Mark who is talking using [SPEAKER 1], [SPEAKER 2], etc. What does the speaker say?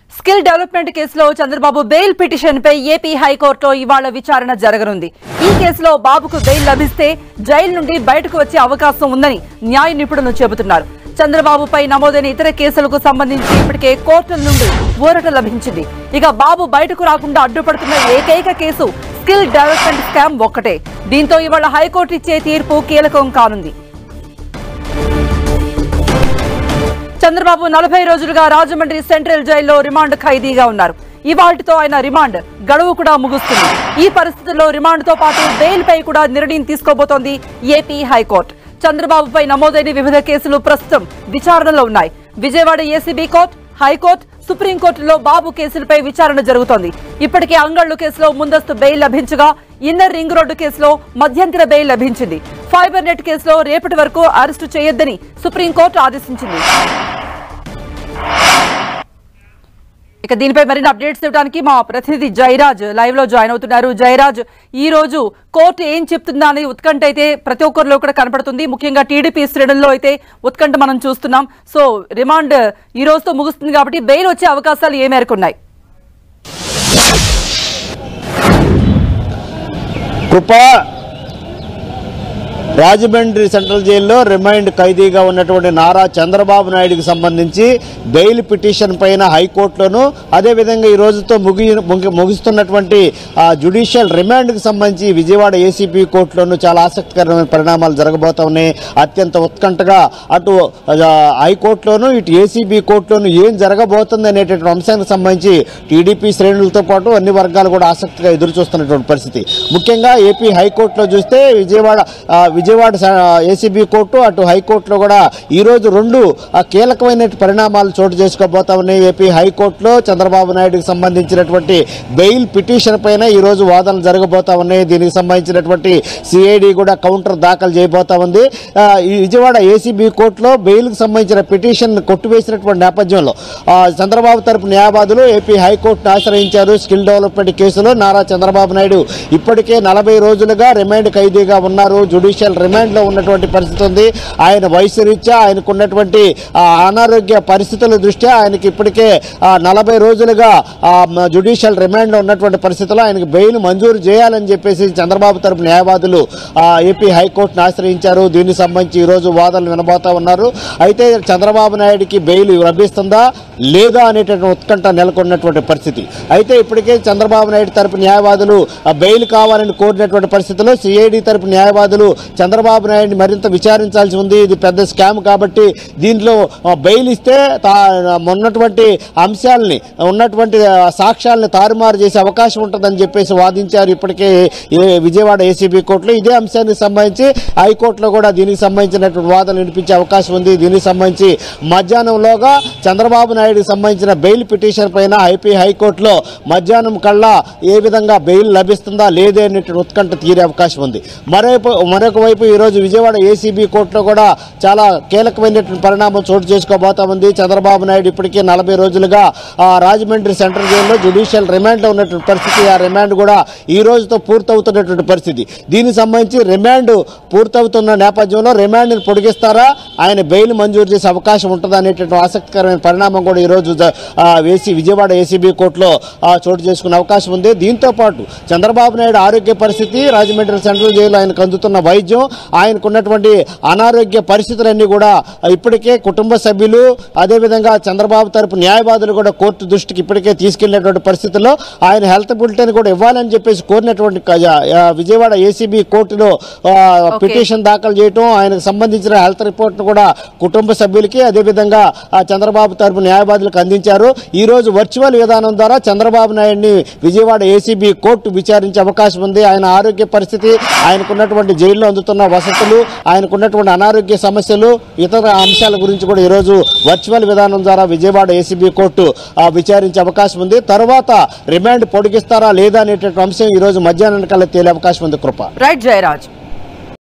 [SPEAKER 1] skill development కేసులో Chandrababu bail petition పై AP హైకోర్టులో ఇవాళ విచారణ జరగనుంది ఈ కేసులో బాబుకు బెయిల్ లభిస్తే జైలు నుండి బయటకు వచ్చే అవకాశం ఉందని న్యాయ నిపుణులు చెబుతున్నారు చంద్రబాబుపై నమోదైన ఇతర కేసులకు సంబంధించి ఇప్పటికే కోర్టుల నుండి ఊరట లభించింది ఇక బాబు బయటకు రాకుండా అడ్డుపడుతున్న ఏకైక కేసు స్కిల్ డెవలప్మెంట్ స్కామ్ ఒక్కటే దీంతో ఇవాళ హైకోర్టు ఇచ్చే తీర్పు కీలకం కానుంది చంద్రబాబు నలభై రోజులుగా రాజమండ్రి సెంట్రల్ జైల్లో రిమాండ్ ఖైదీగా ఉన్నారు ఇవాళ్టితో ఆయన రిమాండ్ గడువు కూడా ముగుస్తుంది ఈ పరిస్థితుల్లో రిమాండ్తో పాటు బెయిల్ పై కూడా నిర్ణయం తీసుకోబోతోంది ఏపీ హైకోర్టు చంద్రబాబుపై నమోదైన వివిధ కేసులు ప్రస్తుతం విచారణలో ఉన్నాయి విజయవాడ ఏసీబీ కోర్టు హైకోర్టు సుప్రీంకోర్టులో బాబు కేసులపై విచారణ జరుగుతోంది ఇప్పటికే అంగళ్లు కేసులో ముందస్తు బెయిల్ లభించగా ఇన్నర్ రింగ్ రోడ్డు కేసులో మధ్యంతర బెయిల్ లభించింది ఫైబర్ నెట్ కేసులో రేపటి వరకు అరెస్టు చేయొద్దని సుప్రీంకోర్టు ఆదేశించింది ఇక దీనిపై మరిన్ని అప్డేట్స్ ఇవ్వడానికి మా ప్రతినిధి జయరాజ్ లైవ్ లో జాయిన్ అవుతున్నారు జయరాజ్ ఈ రోజు కోర్టు ఏం చెప్తుందా అని ఉత్కంఠ అయితే ప్రతి ఒక్కరిలో కూడా కనపడుతుంది ముఖ్యంగా టీడీపీ శ్రేణుల్లో అయితే ఉత్కంఠ మనం చూస్తున్నాం సో రిమాండ్ ఈ రోజుతో ముగుస్తుంది కాబట్టి బెయిల్ వచ్చే అవకాశాలు ఏ మేరకు ఉన్నాయి
[SPEAKER 2] కృప రాజమండ్రి సెంట్రల్ జైల్లో రిమైండ్ ఖైదీగా ఉన్నటువంటి నారా చంద్రబాబు నాయుడుకి సంబంధించి బెయిల్ పిటిషన్ పైన హైకోర్టులోను అదేవిధంగా ఈ రోజుతో ముగి ముగి- ముగుస్తున్నటువంటి ఆ, జ్యుడిషియల్ రిమాండ్కి సంబంధించి విజయవాడ ఏసీపీ కోర్టులోను చాలా ఆసక్తికరమైన పరిణామాలు జరగబోతా ఉన్నాయి అత్యంత ఉత్కంఠగా అటు ఆ, హైకోర్టులోను ఇటు ఏసీబీ కోర్టులోను ఏం జరగబోతుంది అనేటటువంటి అంశానికి సంబంధించి టీడీపీ శ్రేణులతో పాటు అన్ని వర్గాలు కూడా ఆసక్తిగా ఎదురు చూస్తున్నటువంటి పరిస్థితి ముఖ్యంగా ఏపీ హైకోర్టులో చూస్తే విజయవాడ ఆ, విజయవాడ ఏసీబీ కోర్టు అటు హైకోర్టులో కూడా ఈ రోజు రెండు ఆ, కీలకమైన పరిణామాలు చోటు చేసుకోబోతా ఉన్నాయి ఏపీ హైకోర్టులో చంద్రబాబు నాయుడుకి సంబంధించినటువంటి బెయిల్ పిటిషన్ పైన ఈ రోజు వాదనలు జరగబోతా ఉన్నాయి దీనికి సంబంధించినటువంటి సిఐడి కూడా కౌంటర్ దాఖలు చేయబోతా ఉంది ఆ, ఈ విజయవాడ ఏసీబీ కోర్టులో బెయిల్కి సంబంధించిన పిటిషన్ కొట్టివేసినటువంటి నేపథ్యంలో ఆ, చంద్రబాబు తరపు న్యాయవాదులు ఏపీ హైకోర్టును ఆశ్రయించారు స్కిల్ డెవలప్మెంట్ కేసులో నారా చంద్రబాబు నాయుడు ఇప్పటికే నలభై రోజులుగా రిమాండ్ ఖైదీగా ఉన్నారు జ్యుడిషియల్ రిమాండ్ లో ఉన్నటువంటి పరిస్థితి ఉంది ఆయన వయసు రీత్యా ఆయనకు ఉన్నటువంటి ఆ, అనారోగ్య పరిస్థితుల దృష్ట్యా ఆయనకి ఇప్పటికే ఆ, నలభై రోజులుగా ఆ, మ- జ్యుడిషియల్ రిమాండ్ లో ఉన్నటువంటి పరిస్థితుల్లో ఆయనకు బెయిల్ మంజూరు చేయాలని చెప్పేసి చంద్రబాబు తరపు న్యాయవాదులు ఆ, ఏపీ హైకోర్టును ఆశ్రయించారు దీనికి సంబంధించి ఈ రోజు వాదనలు వినబోతా ఉన్నారు అయితే చంద్రబాబు నాయుడికి బెయిల్ లభిస్తుందా లేదా అనేటటువంటి ఉత్కంఠ నెలకొన్నటువంటి పరిస్థితి అయితే ఇప్పటికే చంద్రబాబు నాయుడు తరపు న్యాయవాదులు ఆ, బెయిల్ కావాలని కోరినటువంటి పరిస్థితిలో సిఐడి తరపు న్యాయవాదులు చంద్రబాబు నాయుడిని మరింత విచారించాల్సి ఉంది ఇది పెద్ద స్కామ్ కాబట్టి దీంట్లో ఆ, బెయిల్ ఇస్తే తా- ఉన్నటువంటి అంశాలని ఉన్నటువంటి ఆ, సాక్ష్యాలని తారుమారు చేసే అవకాశం ఉంటుందని చెప్పేసి వాదించారు ఇప్పటికే ఏ- విజయవాడ ఏసీబీ కోర్టులో ఇదే అంశానికి సంబంధించి హైకోర్టులో కూడా దీనికి సంబంధించినటువంటి వాదనలు వినిపించే అవకాశం ఉంది దీనికి సంబంధించి మధ్యాహ్నంలోగా చంద్రబాబు నాయుడుకి సంబంధించిన బెయిల్ పిటిషన్ పైన ఐపీ హైకోర్టులో మధ్యాహ్నం కల్లా ఏ విధంగా బెయిల్ లభిస్తుందా లేదే అనేటువంటి ఉత్కంఠ తీరే అవకాశం ఉంది మరోవైపు మరొక వైపు ఈరోజు విజయవాడ ఏసీబీ కోర్టులో కూడా చాలా కీలకమైనటువంటి పరిణామం చోటు చేసుకోబోతా ఉంది చంద్రబాబు నాయుడు ఇప్పటికే నలభై రోజులుగా ఆ, రాజమండ్రి సెంట్రల్ జైల్లో జ్యుడిషియల్ రిమాండ్లో ఉన్నటువంటి పరిస్థితి ఆ రిమాండ్ కూడా ఈ రోజుతో పూర్తవుతున్నటువంటి పరిస్థితి దీనికి సంబంధించి రిమాండ్ పూర్తవుతున్న నేపథ్యంలో రిమాండ్ని పొడిగిస్తారా ఆయన బెయిల్ మంజూరు చేసే అవకాశం ఉంటుందా అనేటువంటి ఆసక్తికరమైన పరిణామం కూడా ఈరోజు జ- ఆ, వేసి విజయవాడ ఏసీబీ కోర్టులో ఆ, చోటు చేసుకునే అవకాశం ఉంది దీంతో పాటు చంద్రబాబు నాయుడు ఆరోగ్య పరిస్థితి రాజమండ్రి సెంట్రల్ జైల్లో ఆయనకు అందుతున్న వైద్యం ఆయనకున్నటువంటి అనారోగ్య పరిస్థితులన్నీ కూడా ఇప్పటికే కుటుంబ సభ్యులు అదేవిధంగా చంద్రబాబు తరపు న్యాయవాదులు కూడా కోర్టు దృష్టికి ఇప్పటికే తీసుకెళ్లినటువంటి పరిస్థితుల్లో ఆయన హెల్త్ బులెటిన్ కూడా ఇవ్వాలని చెప్పేసి కోరినటువంటి క- ఆ, విజయవాడ ఏసీబీ కోర్టులో ఆ, పిటిషన్ దాఖలు చేయటం ఆయనకు సంబంధించిన హెల్త్ రిపోర్ట్ను కూడా కుటుంబ సభ్యులకి అదేవిధంగా ఆ, చంద్రబాబు తరపు న్యాయవాదులకు అందించారు ఈ రోజు వర్చువల్ విధానం ద్వారా చంద్రబాబు నాయుడిని విజయవాడ ఏసీబీ కోర్టు విచారించే అవకాశం ఉంది ఆయన ఆరోగ్య పరిస్థితి ఆయనకున్నటువంటి జైల్లో అందుతున్న వసతులు ఆయనకున్నటువంటి అనారోగ్య సమస్యలు ఇతర అంశాల గురించి కూడా ఈరోజు వర్చువల్ విధానం ద్వారా విజయవాడ ఏసీబీ కోర్టు ఆ, విచారించే అవకాశం ఉంది తర్వాత రిమాండ్ పొడిగిస్తారా లేదా అనేటటువంటి అంశం ఈ రోజు మధ్యాహ్నం కల్లా తేలే అవకాశం ఉంది కృప
[SPEAKER 1] రైట్ జయరాజ్